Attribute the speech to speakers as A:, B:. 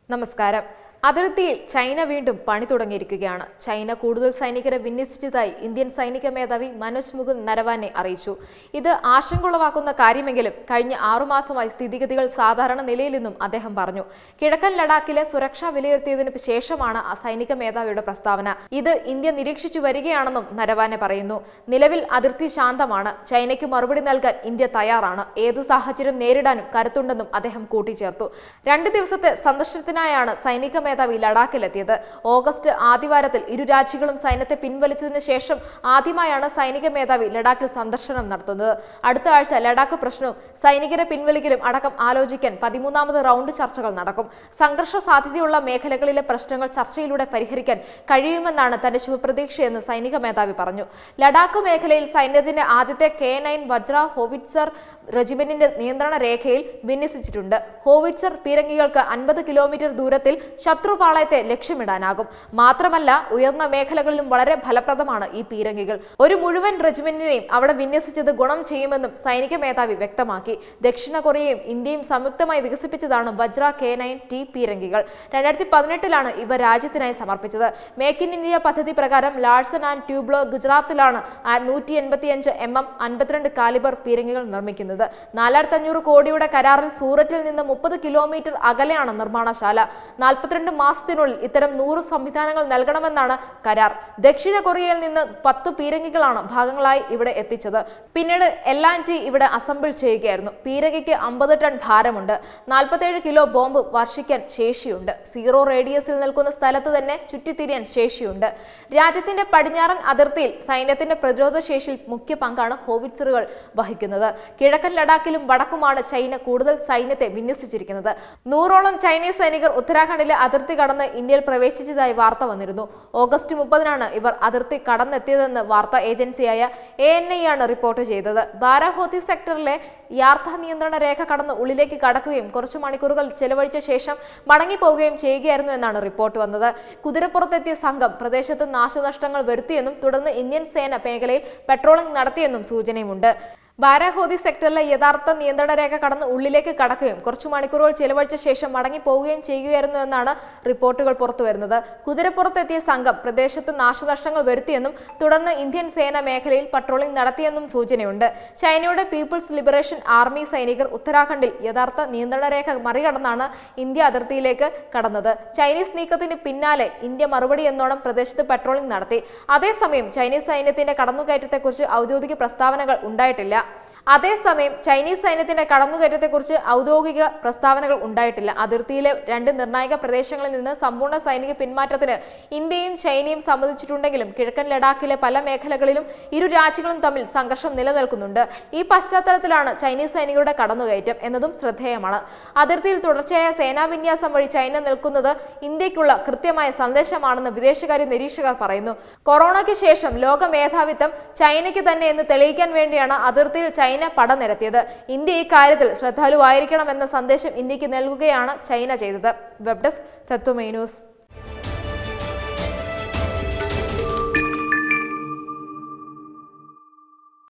A: നമസ്കാരം അതിർത്തിയിൽ ചൈന വീണ്ടും പണി തുടങ്ങിയിരിക്കുകയാണ് ചൈന കൂടുതൽ സൈനികരെ വിന്യസിച്ചതായി ഇന്ത്യൻ സൈനിക മേധാവി മനോജ് മുകുന്ദ് നരവാനെ അറിയിച്ചു ഇത് ആശങ്കയുളവാക്കുന്ന കാര്യമെങ്കിലും കഴിഞ്ഞ ആറുമാസമായി സ്ഥിതിഗതികൾ സാധാരണ നിലയിലെന്നും അദ്ദേഹം പറഞ്ഞു കിഴക്കൻ ലഡാക്കിലെ സുരക്ഷ വിലയിരുത്തിയതിനു ശേഷമാണ് ആ സൈനിക മേധാവിയുടെ പ്രസ്താവന ഇത് ഇന്ത്യ നിരീക്ഷിച്ചു വരികയാണെന്നും നരവാനെ പറയുന്നു നിലവിൽ അതിർത്തി ശാന്തമാണ് ചൈനയ്ക്ക് മറുപടി നൽകാൻ ഇന്ത്യ തയ്യാറാണ് ഏത് സാഹചര്യം നേരിടാനും കരുത്തുണ്ടെന്നും അദ്ദേഹം കൂട്ടിച്ചേർത്തു രണ്ട് ദിവസത്തെ സന്ദർശനത്തിനായാണ് സൈനിക മേധാവി ലഡാക്കിലെത്തിയത് ഓഗസ്റ്റ് ആദ്യവാരത്തിൽ ഇരു രാജ്യങ്ങളും സൈന്യത്തെ പിൻവലിച്ചതിന് ശേഷം ആദ്യമായാണ് സൈനിക മേധാവി ലഡാക്കിൽ സന്ദർശനം നടത്തുന്നത് അടുത്ത ആഴ്ച ലഡാക്ക് പ്രശ്നവും സൈനികരെ പിൻവലിക്കലും അടക്കം ആലോചിക്കാൻ പതിമൂന്നാമത് റൗണ്ട് ചർച്ചകൾ നടക്കും സംഘർഷ സാധ്യതയുള്ള മേഖലകളിലെ പ്രശ്നങ്ങൾ ചർച്ചയിലൂടെ പരിഹരിക്കാൻ കഴിയുമെന്നാണ് തന്റെ ശുഭപ്രതീക്ഷയെന്ന് സൈനിക മേധാവി പറഞ്ഞു ലഡാക്ക് മേഖലയിൽ സൈന്യത്തിന്റെ ആദ്യത്തെ കെ നയൻ വജ്ര ഹോവിറ്റ്സർ റെജിമെന്റിന്റെ നിയന്ത്രണ രേഖയിൽ വിന്യസിച്ചിട്ടുണ്ട് ഹോവിറ്റ്സർ പീരങ്കികൾക്ക് അൻപത് കിലോമീറ്റർ ദൂരത്തിൽ ശത്രുപാളയത്തെ ലക്ഷ്യമിടാനാകും മാത്രമല്ല ഉയർന്ന മേഖലകളിലും വളരെ ഫലപ്രദമാണ് ഈ പീരങ്കികൾ ഒരു മുഴുവൻ റെജിമെന്റിനെയും അവിടെ വിന്യസിച്ചത് ഗുണം ചെയ്യുമെന്നും സൈനിക മേധാവി വ്യക്തമാക്കി ദക്ഷിണ കൊറിയയും ഇന്ത്യയും സംയുക്തമായി വികസിപ്പിച്ചതാണ് വജ്ര കെ നയൻ ടി പീരങ്കികൾ രണ്ടായിരത്തി പതിനെട്ടിലാണ് ഇവ രാജ്യത്തിനായി സമർപ്പിച്ചത് മേക്ക് ഇൻ ഇന്ത്യ പദ്ധതി പ്രകാരം ലാഴ്സൺ ആൻഡ് ട്യൂബ്ലോ ഗുജറാത്തിലാണ് നൂറ്റി എൺപത്തിയഞ്ച് എം എം അൻപത്തിരണ്ട് കാലിബർ പീരങ്കികൾ നിർമ്മിക്കുന്നത് നാലായിരത്തി അഞ്ഞൂറ് കോടിയുടെ കരാറിൽ സൂററ്റിൽ നിന്ന് മുപ്പത് കിലോമീറ്റർ അകലെയാണ് നിർമ്മാണശാല നാൽപ്പത്തിരണ്ട് മാസത്തിനുള്ളിൽ ഇത്തരം നൂറ് സംവിധാനങ്ങൾ നൽകണമെന്നാണ് കരാർ ദക്ഷിണ കൊറിയയിൽ നിന്ന് പത്ത് പീരങ്കികളാണ് ഭാഗങ്ങളായി ഇവിടെ എത്തിച്ചത് പിന്നീട് എല്ലാം ടി ഇവിടെ അസംബിൾ ചെയ്യുകയായിരുന്നു പീരങ്കിക്ക് അമ്പത് ടൺ ഭാരമുണ്ട് നാൽപ്പത്തേഴ് കിലോ ബോംബ് വർഷിക്കാൻ ശേഷിയുണ്ട് സീറോ റേഡിയസിൽ നിൽക്കുന്ന സ്ഥലത്ത് തന്നെ ചുറ്റിത്തിരിയാൻ ശേഷിയുണ്ട് രാജ്യത്തിന്റെ പടിഞ്ഞാറൻ അതിർത്തിയിൽ സൈന്യത്തിന്റെ പ്രതിരോധ ശേഷിയിൽ മുഖ്യ പങ്കാണ് ഹോവിറ്റ്സറുകൾ വഹിക്കുന്നത് കിഴക്കൻ ലഡാക്കിലും വടക്കുമാണ് ചൈന കൂടുതൽ സൈന്യത്തെ വിന്യസിച്ചിരിക്കുന്നത് നൂറോളം ചൈനീസ് സൈനികർ ഉത്തരാഖണ്ഡിലെ അതിർത്തി കടന്ന് ഇന്ത്യയിൽ പ്രവേശിച്ചതായി വാർത്ത വന്നിരുന്നു ഓഗസ്റ്റ് മുപ്പതിനാണ് ഇവർ അതിർത്തി കടന്നെത്തിയതെന്ന് വാർത്താ ഏജൻസിയായ എ എൻ ഐ ആണ് റിപ്പോർട്ട് ചെയ്തത് ബാരാഹോത്തി സെക്ടറിലെ യാത്രാ നിയന്ത്രണ രേഖ കടന്ന് ഉള്ളിലേക്ക് കടക്കുകയും കുറച്ചു മണിക്കൂറുകൾ ചെലവഴിച്ച ശേഷം മടങ്ങിപ്പോവുകയും ചെയ്യുകയായിരുന്നു എന്നാണ് റിപ്പോർട്ട് വന്നത് കുതിരപ്പുറത്തെത്തിയ സംഘം പ്രദേശത്ത് നാശനഷ്ടങ്ങൾ വരുത്തിയെന്നും തുടർന്ന് ഇന്ത്യൻ സേന മേഖലയിൽ പെട്രോളിംഗ് നടത്തിയെന്നും സൂചനയുമുണ്ട് ബാരാഹോദി സെക്ടറിലെ യഥാർത്ഥ നിയന്ത്രണ രേഖ കടന്ന് ഉള്ളിലേക്ക് കടക്കുകയും കുറച്ചു മണിക്കൂറുകൾ ചെലവഴിച്ച ശേഷം മടങ്ങി പോവുകയും ചെയ്യുകയായിരുന്നു എന്നാണ് റിപ്പോർട്ടുകൾ പുറത്തുവരുന്നത് കുതിരപ്പുറത്തെത്തിയ സംഘം പ്രദേശത്ത് നാശനഷ്ടങ്ങൾ വരുത്തിയെന്നും തുടർന്ന് ഇന്ത്യൻ സേന മേഖലയിൽ പട്രോളിംഗ് നടത്തിയെന്നും സൂചനയുണ്ട് ചൈനയുടെ പീപ്പിൾസ് ലിബറേഷൻ ആർമി സൈനികർ ഉത്തരാഖണ്ഡിൽ യഥാർത്ഥ നിയന്ത്രണ രേഖ മറികടന്നാണ് ഇന്ത്യ അതിർത്തിയിലേക്ക് കടന്നത് ചൈനീസ് നീക്കത്തിന് പിന്നാലെ ഇന്ത്യ മറുപടി എന്നോണം പ്രദേശത്ത് പട്രോളിംഗ് നടത്തി അതേസമയം ചൈനീസ് സൈന്യത്തിന്റെ കടന്നുകയറ്റത്തെക്കുറിച്ച് ഔദ്യോഗിക പ്രസ്താവനകൾ ഉണ്ടായിട്ടില്ല അതേസമയം ചൈനീസ് സൈന്യത്തിന്റെ കടന്നുകയറ്റത്തെക്കുറിച്ച് ഔദ്യോഗിക പ്രസ്താവനകൾ ഉണ്ടായിട്ടില്ല അതിർത്തിയിലെ രണ്ട് നിർണായക പ്രദേശങ്ങളിൽ നിന്ന് സമ്പൂർണ്ണ സൈനിക പിന്മാറ്റത്തിന് ഇന്ത്യയും ചൈനയും സമ്മതിച്ചിട്ടുണ്ടെങ്കിലും കിഴക്കൻ ലഡാക്കിലെ പല മേഖലകളിലും ഇരു രാജ്യങ്ങളും തമ്മിൽ സംഘർഷം നിലനിൽക്കുന്നുണ്ട് ഈ പശ്ചാത്തലത്തിലാണ് ചൈനീസ് സൈനികരുടെ കടന്നുകയറ്റം എന്നതും ശ്രദ്ധേയമാണ് അതിർത്തിയിൽ തുടർച്ചയായ സേനാവിന്യാസം വഴി ചൈന നിൽക്കുന്നത് ഇന്ത്യക്കുള്ള കൃത്യമായ സന്ദേശമാണെന്ന് വിദേശകാര്യ നിരീക്ഷകർ പറയുന്നു കൊറോണയ്ക്ക് ശേഷം ലോക മേധാവിത്വം ചൈനയ്ക്ക് തന്നെ എന്ന് തെളിയിക്കാൻ വേണ്ടിയാണ് അതിർത്തിയിൽ ചൈന പടനിരത്തിയത് ഇന്ത്യ ഇക്കാര്യത്തിൽ ശ്രദ്ധാലുവായിരിക്കണമെന്ന സന്ദേശം ഇന്ത്യക്ക് നൽകുകയാണ് ചൈന ചെയ്തത് വെബ് ഡെസ്ക് തത്വമൈ ന്യൂസ്